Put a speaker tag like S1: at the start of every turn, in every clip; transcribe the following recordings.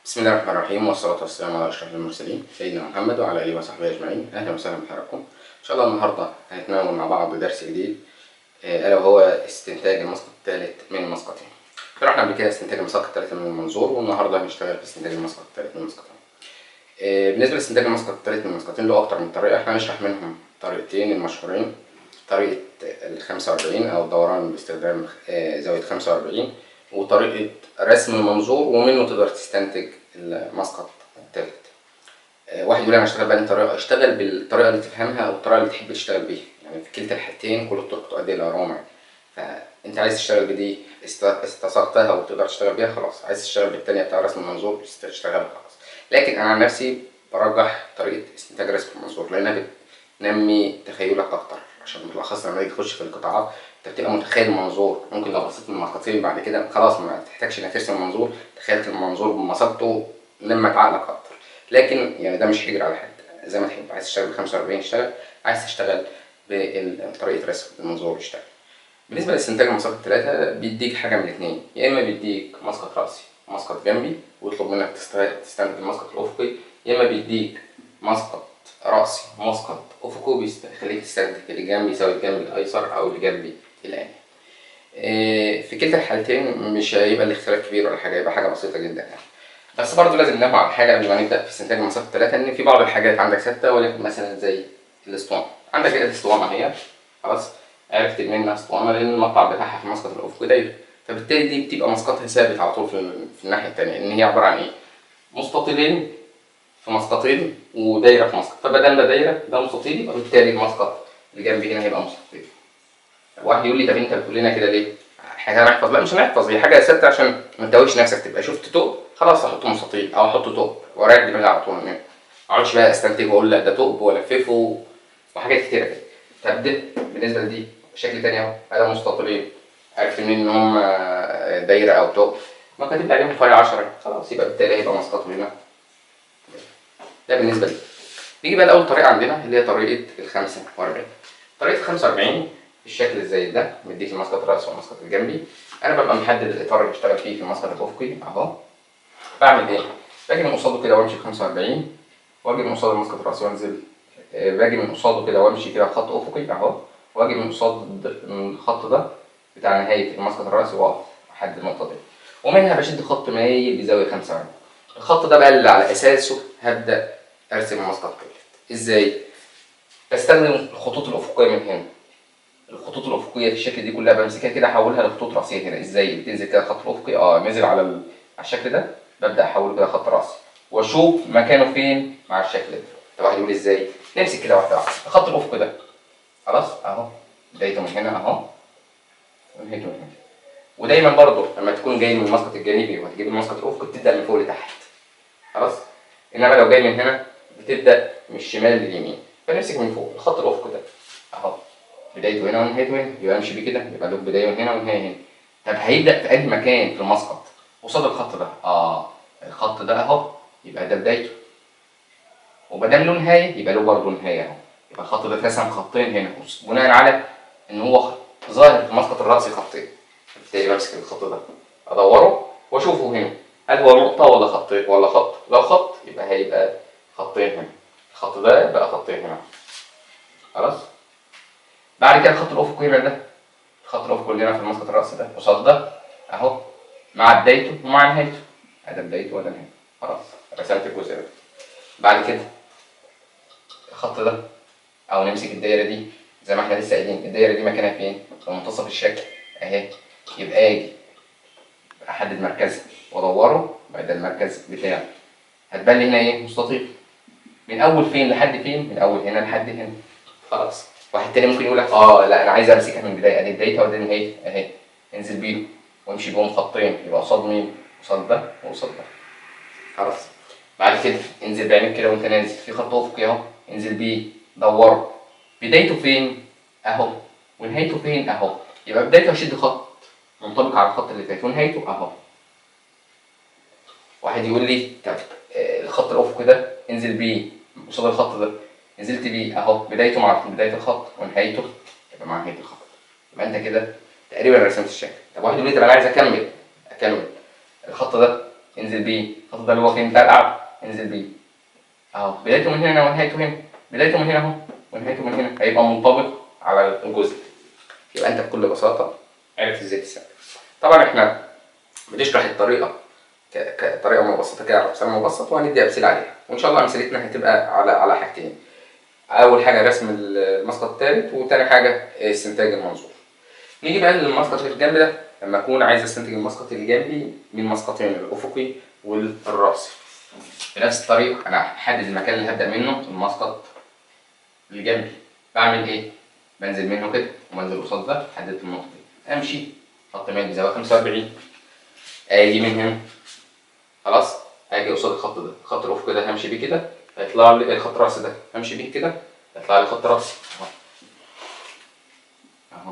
S1: بسم الله الرحمن الرحيم والصلاة والسلام على أشرف المرسلين سيدنا محمد وعلى آله وصحبه أجمعين أهلا وسهلا بحضراتكم إن شاء الله النهاردة هنتناول مع بعض درس جديد آه، ألا وهو استنتاج المسقط الثالث من المسقطين شرحنا قبل كده استنتاج المسقط الثالث من المنظور والنهاردة هنشتغل في استنتاج المسقط الثالث من المسقطين آه، بالنسبة لاستنتاج المسقط الثالث من المسقطين له أكتر من طريقة احنا هنشرح منهم طريقتين المشهورين طريقة ال 45 أو الدوران باستخدام آه، زاوية 45 وطريقة رسم المنظور ومنه تقدر تستنتج المسقط الثالث آه، واحد يقول انا اشتغل بأي طريقة اشتغل بالطريقة اللي تفهمها او الطريقة اللي تحب تشتغل بيها يعني في كلتا الحالتين كل الطرق تؤدي الى رامع فانت عايز تشتغل بدي است- استصغتها وتقدر تشتغل بيها خلاص عايز تشتغل بالتانية بتاع رسم المنظور تشتغلها خلاص لكن انا عن نفسي برجح طريقة استنتاج رسم المنظور لانها بتنمي تخيلك اكتر عشان بالاخص لما تيجي تخش في القطاعات انت بتبقى متخيل المنظور ممكن لو بصيت من المسقطين بعد كده خلاص ما تحتاجش انك ترسم المنظور تخيلت المنظور بمسقطه نمت عقلك اكتر لكن يعني ده مش حجر على حد زي ما تحب عايز تشتغل ب 45 اشتغل عايز تشتغل بطريقه رسم المنظور اشتغل بالنسبه لاستنتاج المسقط الثلاثه بيديك حاجه من الاثنين يا اما بيديك مسقط راسي مسقط جنبي ويطلب منك تست- تستنتج المسقط الافقي يا اما بيديك مسقط راسي مسقط افقي بيخليك تستنتج اللي جنبي يساوي الجنب الايسر او اللي جنبي الان إيه، في كلتا الحالتين مش هيبقى الاختلاف كبير ولا حاجه هيبقى حاجه بسيطه جدا يعني بس برضه لازم ننوه على حاجه قبل ما نبدا في استنتاج المسافه الثلاثه ان في بعض الحاجات عندك ثابته ولكن مثلا زي الاسطوانه عندك الاسطوانه هي خلاص عرفت منها اسطوانه لان المقطع بتاعها في المسقط الافقي دايره فبالتالي دي بتبقى مسقطها ثابت على طول في, في الناحيه الثانيه ان هي عباره عن ايه؟ مستطيلين في مسقطين ودايره في مسقط فبدل ده دايره ده مستطيل يبقى بالتالي المسقط اللي جنبي هنا هيبقى مستطيل واحد يقول لي طب انت بتقول لنا كده ليه؟ حاجه هنحفظ لا مش هنحفظ هي حاجه ثابته عشان ما تدويش نفسك تبقى شفت ثقب خلاص احط مستطيل او احط ثقب واريح دماغي على طول ما اقعدش بقى استنتج واقول لا ده ثقب والففه وحاجات كتيره كده طب ده بالنسبه لدي شكل تاني اهو هذا مستطيلين عرفت منين ان هم دايره او ثقب ما كاتب عليهم فرق 10 خلاص يبقى بالتالي هيبقى مسقط هنا ده بالنسبه لي نيجي بقى لاول طريقه عندنا اللي هي طريقه ال 45 طريقه ال 45 بالشكل زي ده مديك المسقط الرأس والمسقط الجنبي انا ببقى محدد الاطار اللي بشتغل فيه في المسقط الافقي اهو بعمل ايه؟ باجي من قصاده كده وامشي ب 45 واجي من قصاد المسقط الرأسي وانزل آه، باجي من قصاده كده وامشي كده خط افقي اهو واجي من قصاد من الخط ده بتاع نهايه المسقط الرأسي واقف لحد النقطه دي ومنها بشد خط مايل بزاويه 45 الخط ده بقى اللي على اساسه هبدا ارسم المسقط الثالث ازاي؟ بستخدم الخطوط الافقيه من هنا الخطوط الافقيه في الشكل دي كلها بمسكها كده احولها لخطوط راسيه هنا ازاي بتنزل كده خط افقي اه نزل على ال... على الشكل ده ببدا احوله كده خط راسي واشوف مكانه فين مع الشكل ده طب واحد يقول ازاي نمسك كده واحده واحده الخط الافقي ده خلاص اهو بدايته من هنا اهو ونهايته من هنا ودايما برضو لما تكون جاي من المسقط الجانبي وهتجيب المسقط الافقي بتبدا من فوق لتحت خلاص انما لو جاي من هنا بتبدا من الشمال لليمين فنمسك من فوق الخط الافقي ده اهو بدايته هنا ونهايته هنا يبقى امشي بيه كده يبقى له بدايه من هنا ونهايه هنا طب هيبدا في اي مكان في المسقط قصاد الخط ده اه الخط ده اهو يبقى ده بدايته وما دام له نهايه يبقى له برضه نهايه اهو يبقى الخط ده اترسم خطين هنا بناء على ان هو ظاهر في المسقط الراسي خطين بالتالي بمسك الخط ده ادوره واشوفه هنا هل هو نقطه ولا خطين ولا خط لو خط يبقى هيبقى خطين هنا الخط ده يبقى خطين هنا خلاص بعد كده الخط الافقي هنا ده الخط الافقي اللي هنا في المسقط الرأسي ده قصاد ده اهو مع بدايته ومع نهايته ده بدايته وده نهايته خلاص رسمت الجزء ده بعد كده الخط ده او نمسك الدايره دي زي ما احنا لسه قايلين الدايره دي مكانها فين؟ في منتصف الشكل اهي يبقى اجي احدد مركزها وادوره بقى ده المركز بتاعه هتبان لي هنا ايه؟ مستطيل من اول فين لحد فين؟ من اول هنا لحد هنا خلاص واحد تاني ممكن يقول لك اه لا انا عايز امسكها من البدايه ادي بدايتها وادي نهايتها اهي انزل بيه وامشي بيهم خطين يبقى قصاد مين؟ قصاد ده وقصاد ده خلاص بعد كده انزل بعينك كده وانت نازل في خط افقي اهو انزل بيه دوره بدايته فين؟ اهو ونهايته فين؟ اهو يبقى بدايته هشد خط منطبق على الخط اللي فات ونهايته اهو واحد يقول لي طب آه، الخط الافقي ده انزل بيه قصاد الخط ده نزلت بيه اهو بدايته مع بدايه الخط ونهايته يبقى مع نهايه الخط يبقى انت كده تقريبا رسمت الشكل طب واحد يقول لي طب انا عايز اكمل اكمل الخط ده انزل بيه الخط ده اللي هو فين بتاع القعدة انزل بيه اهو بدايته من هنا ونهايته هنا بدايته من هنا اهو ونهايته من هنا هيبقى منطبق على الجزء يبقى انت بكل بساطة عرفت ازاي تسال طبعا احنا بنشرح الطريقة ك- كطريقة مبسطة كده على مثال مبسط وهندي أمثلة عليها وإن شاء الله أمثلتنا هتبقى على على حاجتين أول حاجة رسم المسقط الثالث وتاني حاجة استنتاج المنظور نيجي بقى للمسقط اللي جنب ده لما أكون عايز أستنتج المسقط اللي جنبي من مسقطين الأفقي والرأسي بنفس الطريقة أنا هحدد المكان اللي هبدأ منه المسقط اللي جنبي بعمل إيه؟ بنزل منه كده وبنزل قصاد ده حددت النقطة دي أمشي خط ميل بزاوية 45 اجي من هنا خلاص اجي قصاد الخط ده الخط الافقي ده همشي بيه كده هيطلع لي الخط الرأسي ده همشي بيه كده هيطلع لي خط رأسي اهو اهو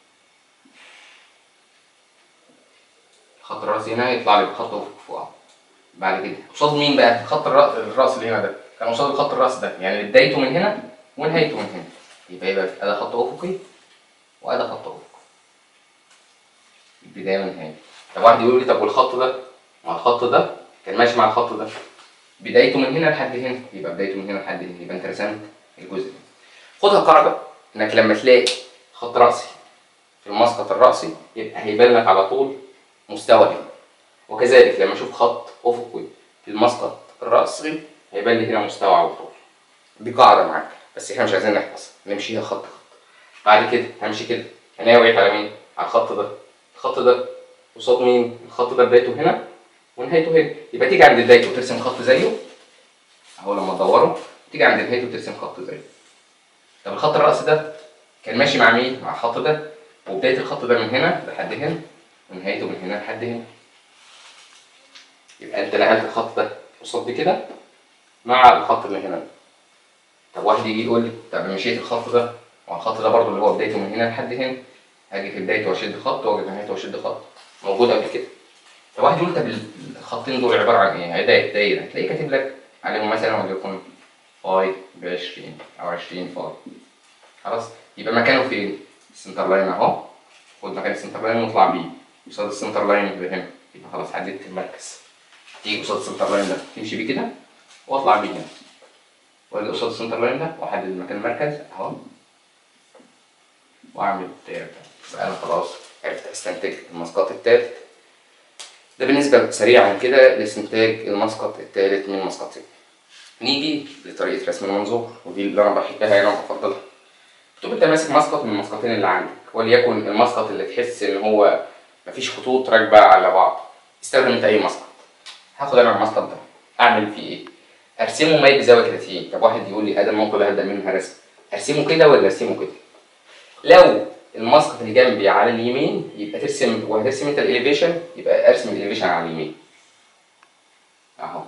S1: الخط الرأسي هنا هيطلع لي خط افقي فوق اهو بعد كده قصاد مين بقى الخط الرأس الرأس اللي هنا ده كان قصاد الخط الرأس ده يعني بدايته من هنا ونهايته من هنا يبقى يبقى ادي خط افقي وادي خط افقي البدايه والنهايه طب واحد يقول لي طب والخط ده مع الخط ده كان ماشي مع الخط ده بدايته من هنا لحد هنا يبقى بدايته من هنا لحد هنا يبقى انت رسمت الجزء ده خدها قاعده انك لما تلاقي خط راسي في المسقط الراسي يبقى هيبان لك على طول مستوى هنا وكذلك لما اشوف خط افقي في المسقط الراسي هيبان لي هنا مستوى على طول دي قاعده معاك بس احنا مش عايزين نحفظ نمشيها خط خط بعد كده همشي كده هناوي على مين على الخط ده الخط ده قصاد مين الخط ده بدايته هنا ونهايته هنا يبقى تيجي عند بدايته وترسم خط زيه اهو لما تدوره تيجي عند نهايته وترسم خط زيه طب الخط الرأسي ده كان ماشي مع مين مع الخط ده وبداية الخط ده من هنا لحد هنا ونهايته من هنا لحد هنا يبقى انت نقلت الخط ده قصاد دي كده مع الخط اللي هنا ده. طب واحد يجي يقول لي طب مشيت الخط ده والخط ده برضه اللي هو بدايته من هنا لحد هنا هاجي في بدايته واشد خط واجي في نهايته واشد خط موجود قبل كده طب واحد يقول طب الخطين دول عباره عن ايه؟ هدايا دايره هتلاقيه كاتب لك عليهم مثلا وليكن فاي ب 20 او 20 فاي خلاص يبقى مكانه فين؟ السنتر لاين اهو خد مكان السنتر لاين واطلع بيه قصاد السنتر لاين اللي هنا يبقى خلاص حددت المركز تيجي قصاد السنتر لاين ده تمشي بيه كده واطلع بيه هنا واجي قصاد السنتر لاين ده واحدد مكان المركز اهو واعمل دايره يبقى انا خلاص عرفت استنتج المسقط الثالث ده بالنسبه سريعا كده لاستنتاج المسقط الثالث من مسقطين نيجي لطريقه رسم المنظور ودي اللي انا بحبها هنا وبفضلها تبقى انت ماسك مسقط من المسقطين اللي عندك وليكن المسقط اللي تحس ان هو مفيش خطوط راكبه على بعض استخدم انت اي مسقط هاخد انا المسقط ده اعمل فيه ايه ارسمه مايل بزاويه 30 طب واحد يقول لي ادم الموقع ده هبدا منها رسم ارسمه كده ولا ارسمه كده لو المسقط اللي جنبي على اليمين يبقى ترسم وهترسم انت الاليفيشن يبقى ارسم الاليفيشن على اليمين اهو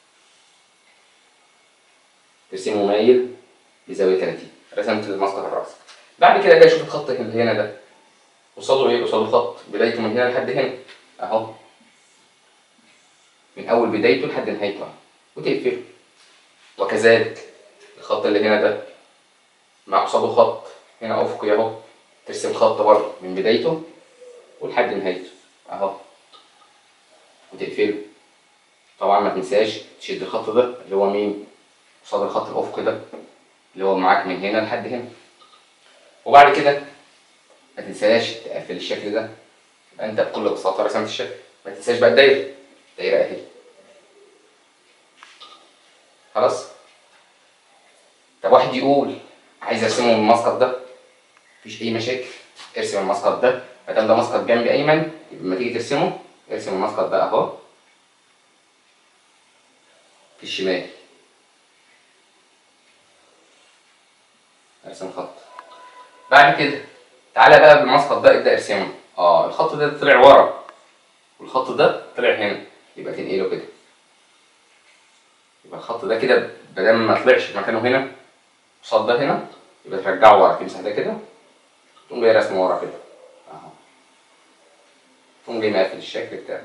S1: ترسمه مايل بزاويه 30 رسمت المسقط الرأسي بعد كده جاي اشوف الخط اللي هنا ده قصاده ايه قصاده خط بدايته من هنا لحد هنا اهو من اول بدايته لحد نهايته اهو وتقفله وكذلك الخط اللي هنا ده مع قصاده خط هنا افقي اهو ترسم خط برضه من بدايته ولحد نهايته اهو وتقفله طبعا ما تنساش تشد الخط ده اللي هو مين قصاد الخط الافقي ده اللي هو معاك من هنا لحد هنا وبعد كده ما تنساش تقفل الشكل ده يبقى انت بكل بساطه رسمت الشكل ما تنساش بقى الدايره الدايره اهي خلاص طب واحد يقول عايز ارسمه من المسقط ده مفيش اي مشاكل ارسم المسقط ده ما دام ده مسقط جنبي ايمن يبقى لما تيجي ترسمه ارسم المسقط ده اهو في الشمال ارسم خط بعد كده تعالى بقى بالمسقط ده ابدا ارسمه اه الخط ده طلع ورا والخط ده طلع هنا يبقى تنقله كده يبقى الخط ده كده بدل ما طلعش مكانه هنا قصاد ده هنا يبقى ترجعه ورا تمسح ده كده تقوم جاي رسمه ورا كده اهو تقوم جاي مقفل الشكل بتاعك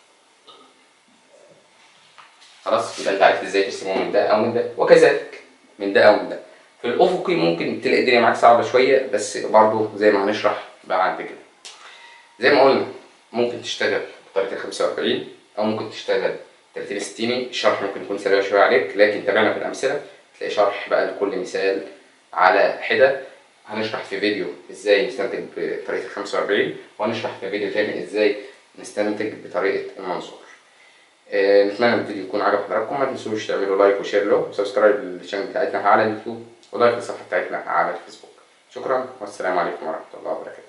S1: خلاص يبقى انت عرفت ازاي ترسمه من ده او من ده وكذلك من ده او من ده في الافقي ممكن تلاقي الدنيا معاك صعبه شويه بس برضه زي ما هنشرح بعد كده زي ما قلنا ممكن تشتغل بطريقه 45 او ممكن تشتغل ترتيب ستيني الشرح ممكن يكون سريع شويه عليك لكن تابعنا في الامثله تلاقي شرح بقى لكل مثال على حده هنشرح في فيديو ازاي نستنتج بطريقه ال 45 وهنشرح في فيديو تاني ازاي نستنتج بطريقه المنظور آه، نتمنى الفيديو يكون عجب حضراتكم ما تنسوش تعملوا لايك وشير له وسبسكرايب للشانل بتاعتنا على اليوتيوب ولايك للصفحه بتاعتنا على الفيسبوك شكرا والسلام عليكم ورحمه الله وبركاته